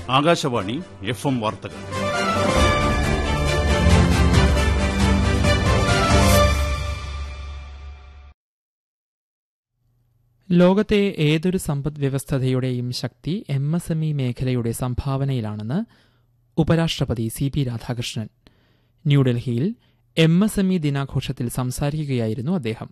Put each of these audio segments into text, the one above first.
Akashvani F M വാർത്തകൾ ലോകത്തെ ഏതൊരു സമ്പദ് വ്യവസ്ഥതയുടെയും ശക്തി എം എസ് എം ഇ മേഖലയുടെ സംഭാവനയിലാണെന്ന് ഉപരാഷ്ട്രപതി സി പി രാധാകൃഷ്ണൻ ന്യൂഡൽഹിയിൽ എം എസ് എം ഇ ദിനാഘോഷത്തിൽ സംസാരിക്കുകയായിരുന്നു അദ്ദേഹം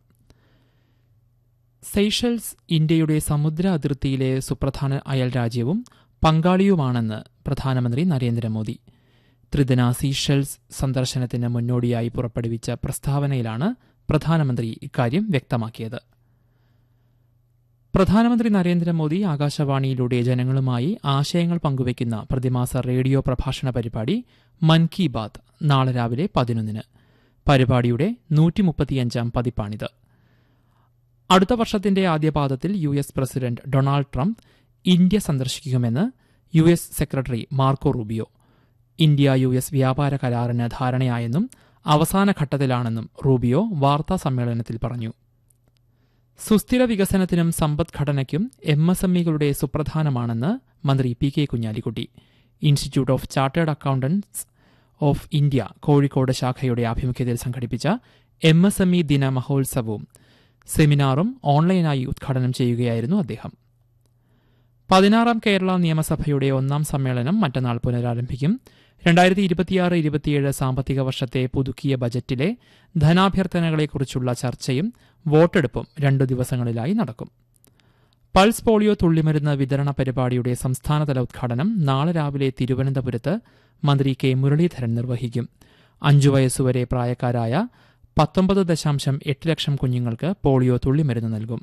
സെയ്ഷൽസ് ഇന്ത്യയുടെ സമുദ്ര അതിർത്തിയിലെ സുപ്രധാന അയൽരാജ്യവും പങ്കാളിയുമാണെന്ന് പ്രധാനമന്ത്രി നരേന്ദ്രമോദി ത്രിദിന സീഷെൽസ് സന്ദർശനത്തിന് മുന്നോടിയായി പുറപ്പെടുവിച്ച പ്രസ്താവനയിലാണ് പ്രധാനമന്ത്രി ഇക്കാര്യം വ്യക്തമാക്കിയത് പ്രധാനമന്ത്രി നരേന്ദ്രമോദി ആകാശവാണിയിലൂടെ ജനങ്ങളുമായി ആശയങ്ങൾ പങ്കുവയ്ക്കുന്ന പ്രതിമാസ റേഡിയോ പ്രഭാഷണ പരിപാടി മൻ കി ബാത് നാളെ രാവിലെ പതിനൊന്നിന് പരിപാടിയുടെ നൂറ്റിമുപ്പത്തിയഞ്ചാം പതിപ്പാണിത് അടുത്ത വർഷത്തിന്റെ ആദ്യപാദത്തിൽ U S president Donald Trump India സന്ദർശിക്കുമെന്ന് U S secretary Marco Rubio India U S വ്യാപാര കരാറിന് ധാരണയായെന്നും അവസാന ഘട്ടത്തിലാണെന്നും റൂബിയോ വാർത്താ സമ്മേളനത്തിൽ പറഞ്ഞു സുസ്ഥിര വികസനത്തിനും സമ്പദ്ഘടനയ്ക്കും എം എസ് എം ഇകളുടെ സുപ്രധാനമാണെന്ന് മന്ത്രി P K Kunhalikutty institute of chartered accountants of India Kozhikode ശാഖയുടെ ആഭിമുഖ്യത്തിൽ സംഘടിപ്പിച്ച എം എസ് എം ഇ ദിന മഹോത്സവവും സെമിനാറും ഓൺലൈനായി ഉദ്ഘാടനം ചെയ്യുകയായിരുന്നു അദ്ദേഹം പതിനാറാം കേരള നിയമസഭയുടെ ഒന്നാം സമ്മേളനം മറ്റന്നാൾ പുനരാരംഭിക്കും രണ്ടായിരത്തി ഇരുപത്തിയാറ് ഇരുപത്തിയേഴ് സാമ്പത്തിക വർഷത്തെ പുതുക്കിയ ബജറ്റിലെ ധനാഭ്യർത്ഥനകളെക്കുറിച്ചുള്ള ചർച്ചയും വോട്ടെടുപ്പും രണ്ടു ദിവസങ്ങളിലായി നടക്കും പൾസ് പോളിയോ തുള്ളിമരുന്ന് വിതരണ പരിപാടിയുടെ സംസ്ഥാനതല ഉദ്ഘാടനം നാളെ രാവിലെ തിരുവനന്തപുരത്ത് മന്ത്രി കെ മുരളീധരൻ നിർവഹിക്കും അഞ്ചു വയസ്സുവരെ പ്രായക്കാരായ പത്തൊമ്പത് ദശാംശം എട്ട് ലക്ഷം കുഞ്ഞുങ്ങൾക്ക് പോളിയോ തുള്ളിമരുന്ന് നൽകും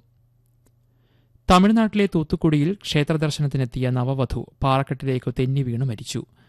തമിഴ്നാട്ടിലെ തൂത്തുക്കുടിയിൽ ക്ഷേത്രദർശനത്തിനെത്തിയ നവവധു പാറക്കെട്ടിലേക്ക് തെന്നി വീണ് മരിച്ചു